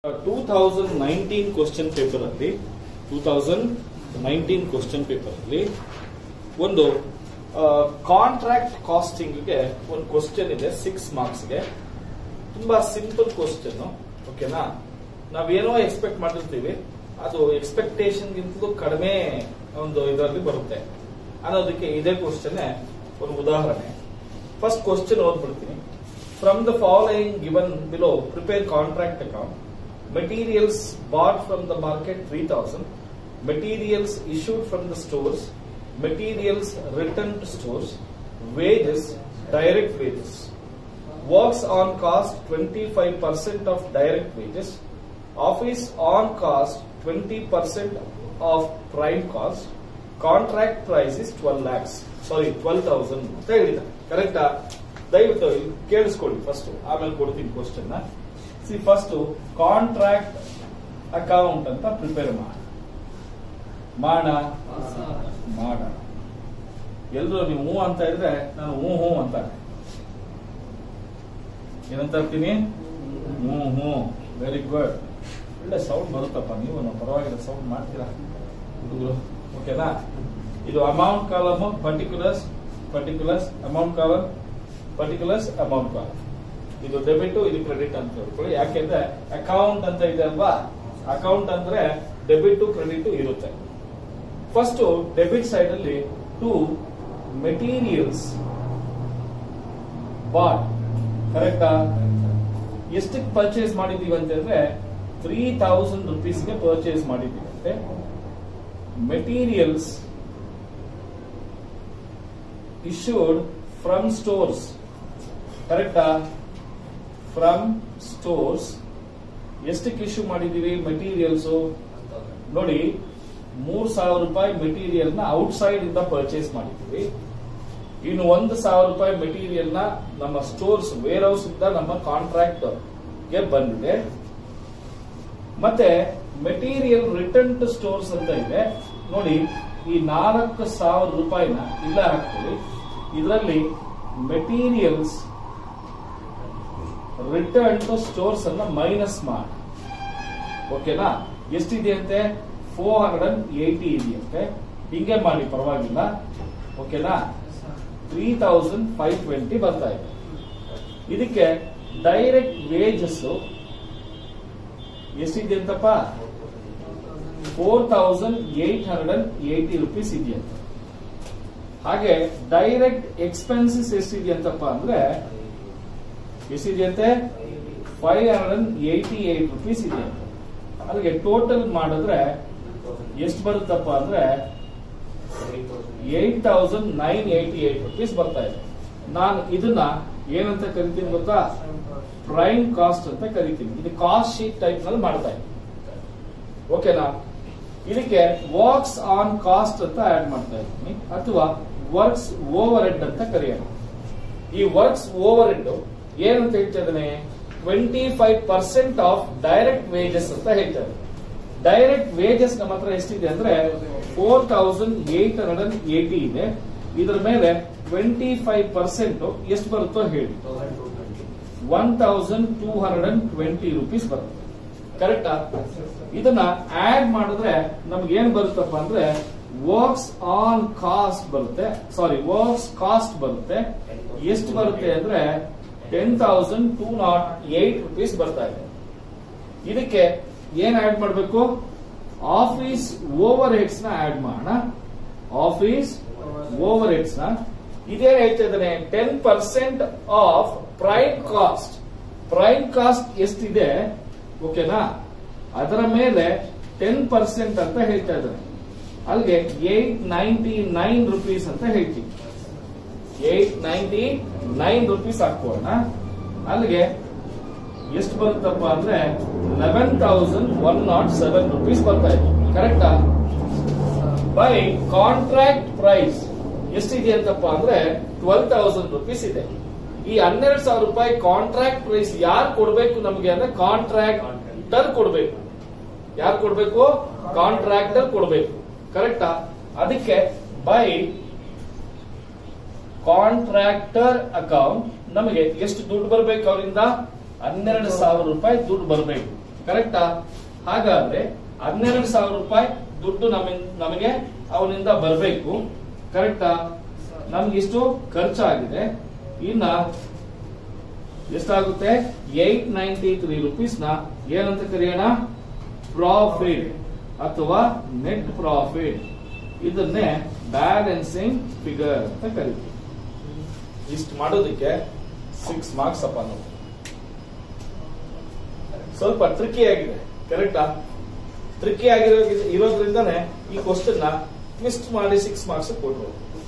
two thousand nineteen question paper ಅಲ್ಲಿ two thousand nineteen question paper ಅಲ್ಲಿ ಒಂದು contract ಕಾಸ್ಟಿಂಗ್ಗೆ ಒಂದು ಕ್ವಶನ್ ಇದೆ ಸಿಕ್ಸ್ ಮಾರ್ಕ್ಸ್ಗೆ ತುಂಬಾ ಸಿಂಪಲ್ ಕ್ವಶನ್ ಓಕೆನಾ ನಾವೇನೋ ಎಕ್ಸ್ಪೆಕ್ಟ್ ಮಾಡಿರ್ತೀವಿ ಅದು ಎಕ್ಸ್ಪೆಕ್ಟೇಷನ್ ಗಿಂತಲೂ ಕಡಿಮೆ ಒಂದು ಇದರಲ್ಲಿ ಬರುತ್ತೆ ಅನ್ನೋದಕ್ಕೆ ಇದೇ ಕ್ವಶನ್ ಒಂದು ಉದಾಹರಣೆ ಫಸ್ಟ್ ಕ್ವಶನ್ ಓದ್ಬಿಡ್ತೀನಿ from the following given below prepare contract account materials bought from the market 3000 materials issued from the stores materials returned to stores wages direct wages works on cost 25% of direct wages office on cost 20% of prime cost contract price is 12 lakhs sorry twelve thousand ಅಂತ ಹೇಳಿದ ಕರೆಕ್ಟಾ ದಯವಿಟ್ಟು ಇಲ್ಲಿ ಕೇಳಿಸ್ಕೊಳ್ಳಿ first ಆಮೇಲೆ ಕೊಡ್ತೀನಿ question C first contract account ಅಂತ prepare ಮಾಡ ಮಾಡ ಮಾಡ ಎಲ್ರು ನೀವು ಹೂ ಅಂತ ಇದ್ರೆ ನಾನು ಹೂ ಹೂ ಅಂತ ಏನಂತ ಇರ್ತೀನಿ ಹ್ಞೂ ಹ್ಞೂ ವೆರಿ ಗುಡ್ ಒಳ್ಳೆ ಸೌಂಡ್ ಬರುತ್ತಪ್ಪ ನೀವು ನಾವು ಪರವಾಗಿಲ್ಲ ಸೌಂಡ್ ಮಾಡ್ತೀರಾ ಹುಡುಗರು ಓಕೆನಾ ಇದು amount column particulars particulars amount column particulars amount column ಇದು ಡೆಬಿಟ್ ಇದು ಕ್ರೆಡಿಟ್ ಅಂತ ಹೇಳ್ಕೊಳ್ಳಿ ಯಾಕೆಂದ್ರೆ ಅಕೌಂಟ್ ಅಂತ ಇದೆ ಅಲ್ವಾ ಅಕೌಂಟ್ ಅಂದ್ರೆ ಡೆಬಿಟ್ ಕ್ರೆಡಿಟ್ ಇರುತ್ತೆ ಫಸ್ಟ್ ಡೆಬಿಟ್ ಸೈಡ್ ಅಲ್ಲಿ ಟು ಮೆಟೀರಿಯಲ್ಸ್ ಬಾಟ್ ಕರೆಕ್ಟಾ ಎಷ್ಟಕ್ಕೆ ಪರ್ಚೇಸ್ ಮಾಡಿದೀವಿ ಅಂತಂದ್ರೆ ತ್ರೀ ತೌಸಂಡ್ ರುಪೀಸ್ಗೆ ಪರ್ಚೇಸ್ ಮಾಡಿದೀವಿ ಅಂತೆ ಮೆಟೀರಿಯಲ್ಸ್ ಇಶ್ಯೂಡ್ ಫ್ರಮ್ ಸ್ಟೋರ್ಸ್ ಕರೆಕ್ಟಾ ಫ್ರಮ್ ಸ್ಟೋರ್ಸ್ ಎಷ್ಟಕ್ಕೆ ಇಶ್ಯೂ ಮಾಡಿದೀವಿ ಮೆಟೀರಿಯಲ್ಸ್ ನೋಡಿ ಮೂರ್ ಸಾವಿರ ರೂಪಾಯಿ ಮೆಟೀರಿಯಲ್ ನ ಔಟ್ ಸೈಡ್ ಇಂದ ಪರ್ಚೇಸ್ ಮಾಡಿದೀವಿ ಇನ್ನು ಒಂದು ಸಾವಿರ ರೂಪಾಯಿ ಮೆಟೀರಿಯಲ್ ನ ನಮ್ಮ ಸ್ಟೋರ್ಸ್ ವೇರ್ ಹೌಸ್ ಇಂದ ನಮ್ಮ ಕಾಂಟ್ರಾಕ್ಟ್ ಗೆ ಬಂದಿದೆ ಮತ್ತೆ ಮೆಟೀರಿಯಲ್ ರಿಟರ್ನ್ ಟು ಸ್ಟೋರ್ಸ್ ಅಂತ ಇದೆ ನೋಡಿ ಈ ನಾಲ್ಕು ಸಾವಿರ ರೂಪಾಯಿನ ಇಲ್ಲ ಹಾಕ್ತೀವಿ ಇದರಲ್ಲಿ ಮೆಟೀರಿಯಲ್ಸ್ ರಿಟರ್ನ್ ಟು ಸ್ಟೋರ್ಸ್ ಅನ್ನ ಮೈನಸ್ ಮಾಡಿ ಓಕೆನಾ ಎಷ್ಟಿದೆಯಂತೆ ಫೋರ್ ಹಂಡ್ರೆಡ್ ಅಂಡ್ ಏಯ್ಟಿ ಇದೆಯಂತೆ ಹಿಂಗೆ ಮಾಡಿ ಪರವಾಗಿಲ್ಲ ಓಕೆನಾ ತ್ರೀ ತೌಸಂಡ್ ಫೈವ್ ಟ್ವೆಂಟಿ ಬರ್ತಾ ಇದೆ ಇದಕ್ಕೆ ಡೈರೆಕ್ಟ್ ವೇಜಸ್ ಎಷ್ಟಿದೆ ಅಂತಪ್ಪ four thousand eight hundred and eighty rupees ಇದೆಯಂತೆ ಹಾಗೆ ಡೈರೆಕ್ಟ್ ಎಕ್ಸ್ಪೆನ್ಸಸ್ ಎಷ್ಟಿದೆ ಅಂತಪ್ಪ ಅಂದ್ರೆ ಎಷ್ಟಿದೆಯಂತೆ five hundred and eighty eight rupees ಇದೆ ಅಲ್ಲಿಗೆ ಟೋಟಲ್ ಮಾಡಿದ್ರೆ ಎಷ್ಟು ಬರುತ್ತಪ್ಪ ಅಂದ್ರೆ eight thousand nine eighty eight rupees ಬರ್ತಾ ಇದೆ ನಾನು ಇದನ್ನ ಏನಂತ ಕರಿತೀನಿ ಗೊತ್ತಾ ಪ್ರೈಮ್ ಕಾಸ್ಟ್ ಅಂತ ಕರಿತೀನಿ ಇದು ಕಾಸ್ಟ್ ಶೀಟ್ ಟೈಪ್ ನಲ್ಲಿ ಮಾಡ್ತಾ ಇದ್ದೀನಿ ಓಕೆನಾ ಇದಕ್ಕೆ ವರ್ಕ್ಸ್ ಆನ್ ಕಾಸ್ಟ್ ಅಂತ ಆಡ್ ಮಾಡ್ತಾ ಇದ್ದೀನಿ ಅಥವಾ ವರ್ಕ್ಸ್ ಓವರ್ ಹೆಡ್ ಅಂತ ಕರೆಯೋಣ ಈ ವರ್ಕ್ಸ್ ಓವರ್ ಹೆಡ್ ಏನಂತ ಹೇಳ್ತಾ ಇದ್ದಾನೆ twenty five percent of direct wages ಅಂತ ಹೇಳ್ತಾರೆ ಡೈರೆಕ್ಟ್ ವೇಜಸ್ ನಮ್ಮ ಹತ್ರ ಎಷ್ಟಿದೆ ಅಂದ್ರೆ four thousand eight hundred and eighty ಇದೆ ಇದರ ಮೇಲೆ ಟ್ವೆಂಟಿ ಫೈವ್ ಪರ್ಸೆಂಟ್ ಎಷ್ಟು ಬರುತ್ತೋ ಹೇಳಿ one thousand two hundred and twenty rupees ಬರುತ್ತೆ ಕರೆಕ್ಟಾ ಇದನ್ನ ಆಡ್ ಮಾಡಿದ್ರೆ ನಮ್ಗೆ ಏನ್ ಬರುತ್ತಪ್ಪ ಅಂದ್ರೆ ವರ್ಕ್ಸ್ ಆನ್ ಕಾಸ್ಟ್ ಬರುತ್ತೆ ಸಾರಿ ವರ್ಕ್ಸ್ ಕಾಸ್ಟ್ ಬರುತ್ತೆ ಎಷ್ಟು ಬರುತ್ತೆ ಅಂದ್ರೆ ten thousand two not eight rupees ಬರ್ತಾ ಇದೆ ಇದಕ್ಕೆ ಏನ್ ಆಡ್ ಮಾಡಬೇಕು ಆಫೀಸ್ ಓವರ್ ಹೆಡ್ಸ್ ನ ಆಡ್ ಮಾಡೋಣ ಆಫೀಸ್ ಓವರ್ ಹೆಡ್ಸ್ ನ ಇದೇನ್ ಹೇಳ್ತಾ ಇದ್ದಾನೆ ten percent of prime cost prime cost ಎಷ್ಟಿದೆ ಓಕೆನಾ ಅದರ ಮೇಲೆ ಟೆನ್ ಪರ್ಸೆಂಟ್ ಅಂತ ಹೇಳ್ತಾ ಇದ್ದಾನೆ ಅಲ್ಲಿಗೆ ಏಟ್ ನೈಂಟಿ ನೈನ್ ರುಪೀಸ್ ಅಂತ ಹೇಳ್ತೀವಿ ಏಟ್ ನೈಂಟಿ ನೈನ್ ರುಪೀಸ್ ಹಾಕೋಣ ಅಲ್ಲಿಗೆ ಎಷ್ಟು ಬರುತ್ತಪ್ಪ ಅಂದ್ರೆ eleven thousand one not seven rupees ಬರ್ತಾ ಇದೆ ಕರೆಕ್ಟಾ ಬೈ ಕಾಂಟ್ರಾಕ್ಟ್ ಪ್ರೈಸ್ ಎಷ್ಟಿದೆ ಅಂತಪ್ಪ ಅಂದ್ರೆ ಟ್ವೆಲ್ ತೌಸಂಡ್ ರುಪೀಸ್ ಇದೆ ಈ ಹನ್ನೆರಡು ಸಾವಿರ ರೂಪಾಯಿ ಕಾಂಟ್ರಾಕ್ಟ್ ಪ್ರೈಸ್ ಯಾರು ಕೊಡ್ಬೇಕು ನಮಗೆ ಅಂದ್ರೆ ಕಾಂಟ್ರಾಕ್ಟರ್ ಕೊಡ್ಬೇಕು ಯಾರು ಕೊಡ್ಬೇಕು ಕಾಂಟ್ರಾಕ್ಟರ್ ಕೊಡ್ಬೇಕು ಕರೆಕ್ಟಾ ಅದಕ್ಕೆ ಬೈ ಕಾಂಟ್ರಾಕ್ಟರ್ ಅಕೌಂಟ್ ನಮಗೆ ಎಷ್ಟು ದುಡ್ಡು ಬರಬೇಕು ಅವರಿಂದ ಹನ್ನೆರಡು ಸಾವಿರ ರೂಪಾಯಿ ದುಡ್ಡು ಬರಬೇಕು ಕರೆಕ್ಟಾ ಹಾಗಾದ್ರೆ ಹನ್ನೆರಡು ಸಾವಿರ ರೂಪಾಯಿ ದುಡ್ಡು ನಮಗೆ ನಮಗೆ ಅವನಿಂದ ಬರಬೇಕು ಕರೆಕ್ಟಾ ನಮ್ಗೆ ಇಷ್ಟು ಖರ್ಚಾಗಿದೆ ಇನ್ನ ಎಷ್ಟಾಗುತ್ತೆ ಏಟ್ ನೈಂಟಿ ತ್ರೀ ರುಪೀಸ್ ನ ಏನಂತ ಕರೆಯೋಣ ಪ್ರಾಫಿಟ್ ಅಥವಾ ನೆಟ್ ಪ್ರಾಫಿಟ್ ಇದನ್ನೇ ಬ್ಯಾಲೆನ್ಸಿಂಗ್ ಫಿಗರ್ ಅಂತ ಕರಿತೀವಿ ಇಷ್ಟು ಮಾಡೋದಕ್ಕೆ ಸಿಕ್ಸ್ ಮಾರ್ಕ್ಸ್ ಅಪ್ಪ ನಾವು ಸ್ವಲ್ಪ ಟ್ರಿಕಿ ಆಗಿದೆ ಕರೆಕ್ಟಾ ಟ್ರಿಕಿ ಆಗಿರೋ ಇರೋದ್ರಿಂದಾನೆ ಈ ಕ್ವಶನ್ ನ ಟ್ವಿಸ್ಟ್ ಮಾಡಿ ಸಿಕ್ಸ್ ಮಾರ್ಕ್ಸ್ ಕೊಟ್ಟರು